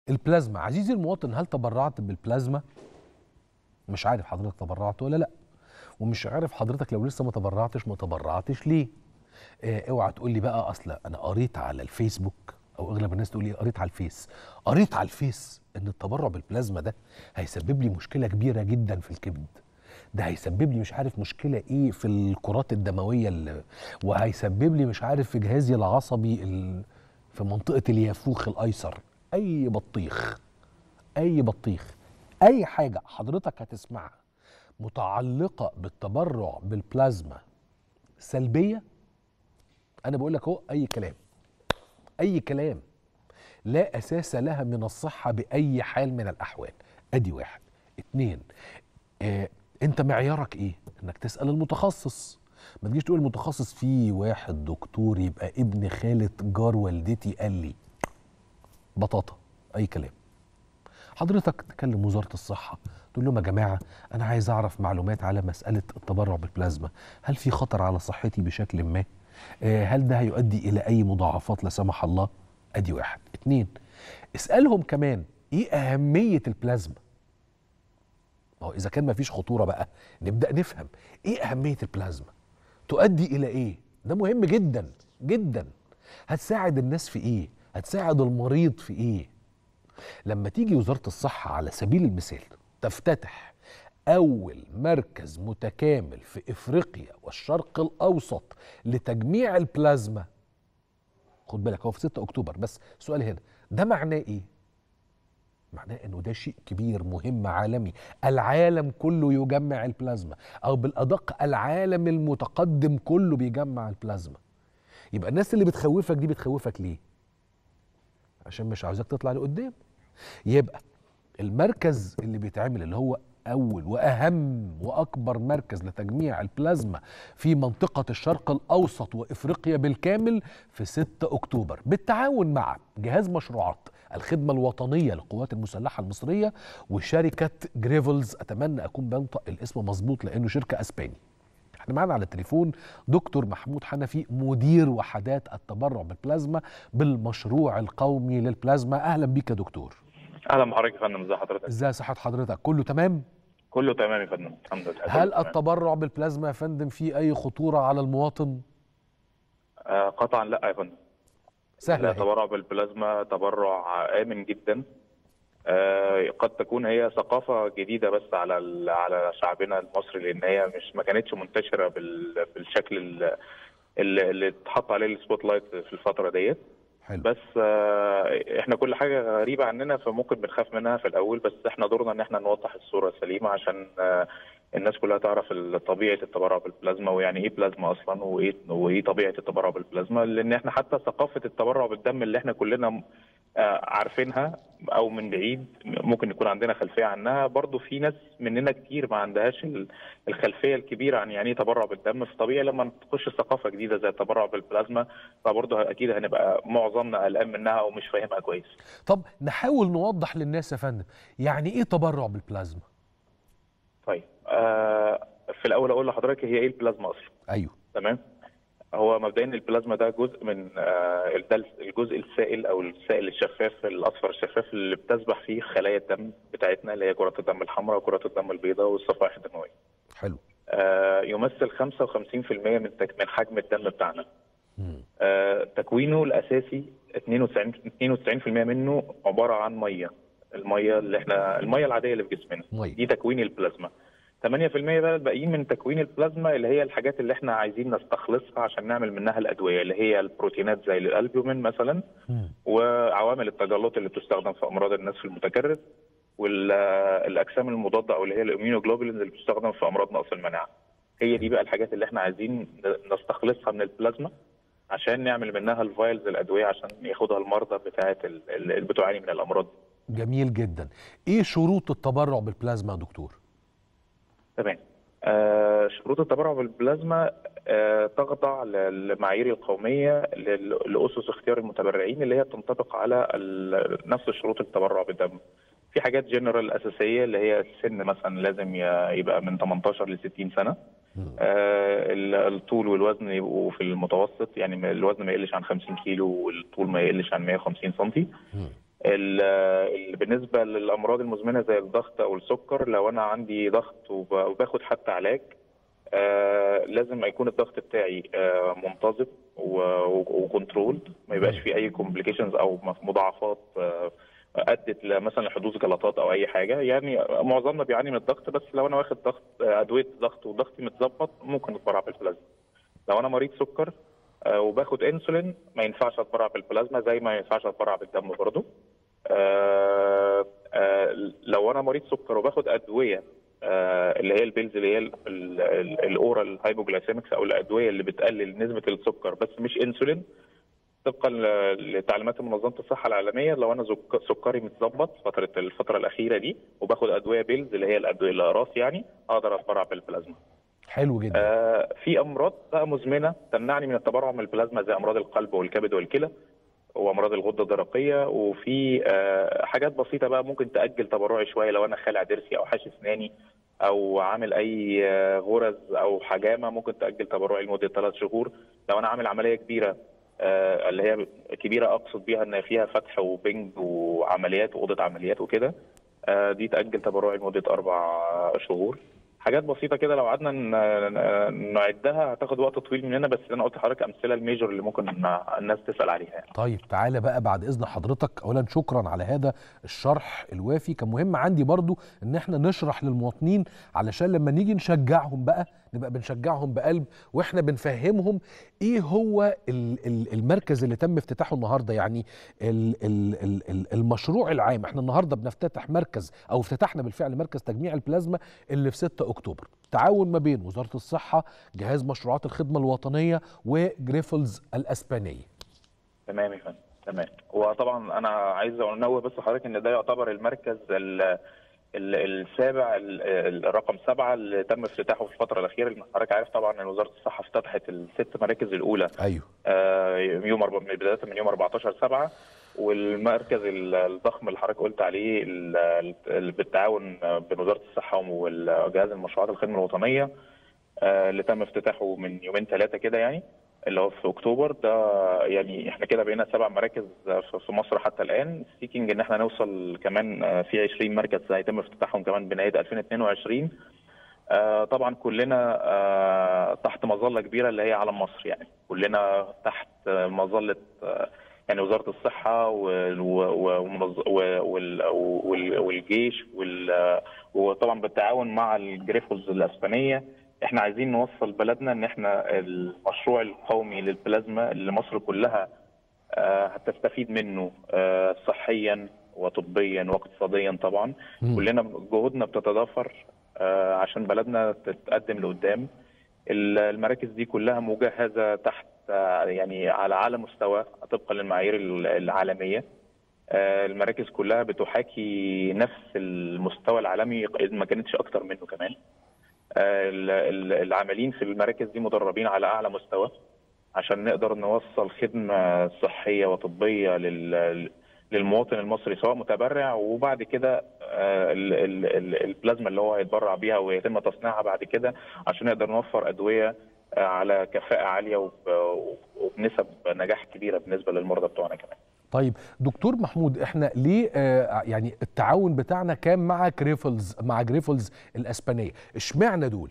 البلازما عزيزي المواطن هل تبرعت بالبلازما مش عارف حضرتك تبرعت ولا لا ومش عارف حضرتك لو لسه ما تبرعتش ما تبرعتش ليه آه اوعى تقول لي بقى اصل انا قريت على الفيسبوك او اغلب الناس تقول لي قريت على الفيس قريت على الفيس ان التبرع بالبلازما ده هيسبب لي مشكله كبيره جدا في الكبد ده هيسبب لي مش عارف مشكله ايه في الكرات الدمويه اللي وهيسبب لي مش عارف في جهازي العصبي ال... في منطقه اليافوخ الايسر اي بطيخ اي بطيخ اي حاجه حضرتك هتسمعها متعلقه بالتبرع بالبلازما سلبيه انا بقول لك اهو اي كلام اي كلام لا اساس لها من الصحه باي حال من الاحوال ادي واحد اتنين آه انت معيارك ايه انك تسال المتخصص ما تجيش تقول المتخصص في واحد دكتور يبقى ابن خالة جار والدتي قال لي بطاطا اي كلام حضرتك تكلم وزاره الصحه تقول لهم يا جماعه انا عايز اعرف معلومات على مساله التبرع بالبلازما هل في خطر على صحتي بشكل ما آه هل ده هيؤدي الى اي مضاعفات لا سمح الله ادي واحد اتنين اسالهم كمان ايه اهميه البلازما ما هو اذا كان ما فيش خطوره بقى نبدا نفهم ايه اهميه البلازما تؤدي الى ايه ده مهم جدا جدا هتساعد الناس في ايه هتساعد المريض في ايه لما تيجي وزاره الصحه على سبيل المثال تفتتح اول مركز متكامل في افريقيا والشرق الاوسط لتجميع البلازما خد بالك هو في 6 اكتوبر بس سؤال هنا ده معناه ايه معناه انه ده شيء كبير مهم عالمي العالم كله يجمع البلازما او بالادق العالم المتقدم كله بيجمع البلازما يبقى الناس اللي بتخوفك دي بتخوفك ليه عشان مش عاوزاك تطلع لقدام يبقى المركز اللي بيتعمل اللي هو اول واهم واكبر مركز لتجميع البلازما في منطقه الشرق الاوسط وافريقيا بالكامل في 6 اكتوبر بالتعاون مع جهاز مشروعات الخدمه الوطنيه للقوات المسلحه المصريه وشركه جريفلز اتمنى اكون بنطق الاسم مظبوط لانه شركه اسباني احنا معانا على التليفون دكتور محمود حنفي مدير وحدات التبرع بالبلازما بالمشروع القومي للبلازما اهلا بيك يا دكتور اهلا بحضرتك يا فندم ازي حضرتك ازاي صحه حضرتك كله تمام كله تمام يا فندم الحمد لله هل تمام. التبرع بالبلازما يا فندم فيه اي خطوره على المواطن آه قطعا لا يا فندم سهله أهي. التبرع بالبلازما تبرع امن جدا آه قد تكون هي ثقافه جديده بس على ال- على شعبنا المصري لان هي مش ما كانتش منتشره بال- بالشكل ال- اللي اللي اتحط عليه السبوت لايت في الفتره ديت حلو بس آه، احنا كل حاجه غريبه عننا فممكن بنخاف منها في الاول بس احنا دورنا ان احنا نوضح الصوره السليمه عشان آه، الناس كلها تعرف ال- طبيعه التبرع بالبلازما ويعني ايه بلازما اصلا وايه وايه طبيعه التبرع بالبلازما لان احنا حتى ثقافه التبرع بالدم اللي احنا كلنا آه، عارفينها او من بعيد ممكن يكون عندنا خلفيه عنها برضو في ناس مننا كتير ما عندهاش ال- الخلفيه الكبيره عن يعني ايه تبرع بالدم فطبيعي لما تخش ثقافه جديده زي التبرع بالبلازما فبرضه اكيد هنبقى معظمنا قلقان منها او مش فاهمها كويس طب نحاول نوضح للناس يا فندم يعني ايه تبرع بالبلازما طيب آه في الاول اقول لحضرتك هي ايه البلازما اصلا ايوه تمام هو مبدئيا البلازما ده جزء من آه ده الجزء السائل او السائل الشفاف الاصفر الشفاف اللي بتسبح فيه خلايا الدم بتاعتنا اللي هي كرات الدم الحمراء وكرات الدم البيضاء والصفائح الدمويه حلو آه يمثل 55% من تك- من حجم الدم بتاعنا مم. آه، تكوينه الاساسي 92 92% منه عباره عن ميه الميه اللي احنا الميه العاديه اللي في جسمنا ميه دي تكوين البلازما 8% بقى الباقيين من تكوين البلازما اللي هي الحاجات اللي احنا عايزين نستخلصها عشان نعمل منها الادويه اللي هي البروتينات زي الالبومين مثلا مم. وعوامل التجلط اللي بتستخدم في امراض النسف المتكرر والاجسام المضاده او اللي هي الاميونوجلوبولينز اللي بتستخدم في امراض نقص المناعه هي دي بقى الحاجات اللي احنا عايزين نستخلصها من البلازما عشان نعمل منها الفايلز الادويه عشان ياخدها المرضى بتاعه ال- ال- اللي بتعاني من الامراض جميل جدا ايه شروط التبرع بالبلازما يا دكتور تمام آه شروط التبرع بالبلازما آه تخضع للمعايير القوميه لل- لاسس اختيار المتبرعين اللي هي تنطبق على ال- نفس شروط التبرع بالدم في حاجات جنرال اساسيه اللي هي السن مثلا لازم ي- يبقى من 18 ل 60 سنه مم. آه، ال- الطول والوزن يبقوا في المتوسط يعني ما- الوزن ما يقلش عن 50 كيلو والطول ما يقلش عن 150 سنتي مم. ال- ال- بالنسبه للامراض المزمنه زي الضغط او السكر لو انا عندي ضغط وب- وباخد حتى علاج آه لازم يكون الضغط بتاعي آه منتظم وكنترول ما يبقاش فيه اي كومبليكيشنز او مضاعفات آه ادت مثلا لحدوث جلطات او اي حاجه يعني معظمنا بيعاني من الضغط بس لو انا واخد ضغط آه، ادويه ضغط وضغطي متظبط ممكن اتبرع بالبلازما لو انا مريض سكر آه، وباخد انسولين ما ينفعش اتبرع بالبلازما زي ما ينفعش اتبرع بالدم برضه آه، آه، لو انا مريض سكر وباخد ادويه آه، اللي هي البيلز اللي هي ال- ال- ال- الاورال هايبوجلايسيمكس او الادويه اللي بتقلل نسبه السكر بس مش انسولين طبقا ل- لتعليمات منظمه الصحه العالميه لو انا زك- سكري متظبط فتره الفتره الاخيره دي وباخد ادويه بيلز اللي هي الادويه الاقراص يعني اقدر اتبرع بالبلازما. حلو جدا آه في امراض بقى مزمنه تمنعني من التبرع من البلازما زي امراض القلب والكبد والكلى وامراض الغده الدرقيه وفي آه حاجات بسيطه بقى ممكن تاجل تبرعي شويه لو انا خالع ضرسي او حاشي اسناني او عامل اي آه، غرز او حجامه ممكن تاجل تبرعي لمده ثلاث شهور لو انا عامل عمليه كبيره آه، اللي هي كبيره اقصد بيها ان فيها فتح وبنج وعمليات واوضه عمليات وكده آه، دي تاجل تبرعي لمده اربع شهور حاجات بسيطه كده لو قعدنا ن- ن- نعدها هتاخد وقت طويل مننا بس انا قلت لحضرتك امثله الميجور اللي ممكن الناس تسال عليها يعني. طيب تعالى بقى بعد اذن حضرتك اولا شكرا على هذا الشرح الوافي كان مهم عندي برضو ان احنا نشرح للمواطنين علشان لما نيجي نشجعهم بقى نبقى بنشجعهم بقلب واحنا بنفهمهم ايه هو ال- ال- المركز اللي تم افتتاحه النهارده يعني ال- ال- ال- ال- المشروع العام احنا النهارده بنفتتح مركز او افتتحنا بالفعل مركز تجميع البلازما اللي في 6 اكتوبر تعاون ما بين وزاره الصحه جهاز مشروعات الخدمه الوطنيه وجريفلز الاسبانيه تمام يا فندم تمام وطبعا انا عايز انوه بس حضرتك ان ده يعتبر المركز ال ال- السابع ال- ال- الرقم سبعه اللي تم افتتاحه في الفتره الاخيره لان حضرتك عارف طبعا ان وزاره الصحه افتتحت الست مراكز الاولى ايوه آه، يوم أربع- من بدايه من يوم 14 7 والمركز ال- الضخم اللي حضرتك قلت عليه ال- ال- بالتعاون بين وزاره الصحه والجهاز المشروعات الخدمه الوطنيه آه، اللي تم افتتاحه من يومين ثلاثه كده يعني اللي هو في اكتوبر ده يعني احنا كده بقينا سبع مراكز في في مصر حتى الان سيكينج ان احنا نوصل كمان آه، في 20 مركز هيتم افتتاحهم كمان بنهايه 2022 آه، طبعا كلنا آه، تحت مظله كبيره اللي هي علم مصر يعني كلنا تحت آه، مظله آه، يعني وزاره الصحه وال- و- ومنظ- و- وال- وال- والجيش وال- وطبعا بالتعاون مع الجريفوز الاسبانيه احنا عايزين نوصل بلدنا ان احنا المشروع القومي للبلازما اللي مصر كلها آه، هتستفيد منه آه، صحيا وطبيا واقتصاديا طبعا مم. كلنا جهودنا بتتضافر آه، عشان بلدنا تتقدم لقدام ال- المراكز دي كلها مجهزه تحت آه، يعني على اعلى مستوى طبقا للمعايير ال- العالميه آه، المراكز كلها بتحاكي نفس المستوى العالمي إذ ما كانتش اكتر منه كمان آه، ال- ال- العاملين في المراكز دي مدربين على اعلى مستوى عشان نقدر نوصل خدمه صحيه وطبيه لل للمواطن المصري سواء متبرع وبعد كده آه، ال- ال- ال- البلازما اللي هو هيتبرع بيها ويتم تصنيعها بعد كده عشان نقدر نوفر ادويه آه، على كفاءه عاليه وب- وبنسب نجاح كبيره بالنسبه للمرضى بتوعنا كمان. طيب دكتور محمود احنا ليه آه يعني التعاون بتاعنا كان مع جريفلز مع جريفلز الاسبانيه اشمعنى دول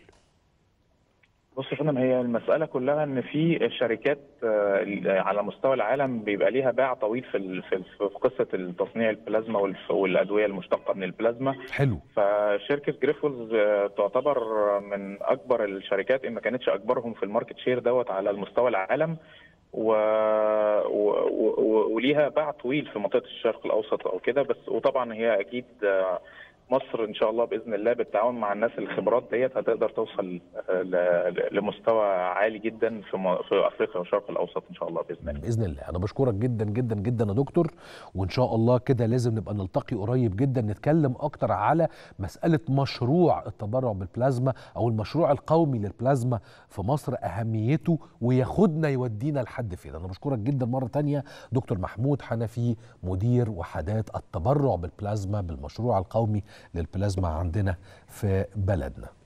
بص يا فندم هي المسألة كلها إن في شركات آه، على مستوى العالم بيبقى ليها باع طويل في ال- في في قصة تصنيع البلازما والف- والأدوية المشتقة من البلازما حلو فشركة جريفولز آه، تعتبر من أكبر الشركات إن ما كانتش أكبرهم في الماركت شير دوت على المستوى العالم و... و... و... وليها باع طويل في منطقة الشرق الأوسط أو كده بس وطبعا هي أكيد آه، مصر ان شاء الله باذن الله بالتعاون مع الناس الخبرات ديت هتقدر توصل آه، ل- لمستوى عالي جدا في م- في افريقيا والشرق الاوسط ان شاء الله باذن الله. باذن الله انا بشكرك جدا جدا جدا يا دكتور وان شاء الله كده لازم نبقى نلتقي قريب جدا نتكلم اكتر على مساله مشروع التبرع بالبلازما او المشروع القومي للبلازما في مصر اهميته وياخدنا يودينا لحد فين انا بشكرك جدا مره تانية دكتور محمود حنفي مدير وحدات التبرع بالبلازما بالمشروع القومي للبلازما عندنا في بلدنا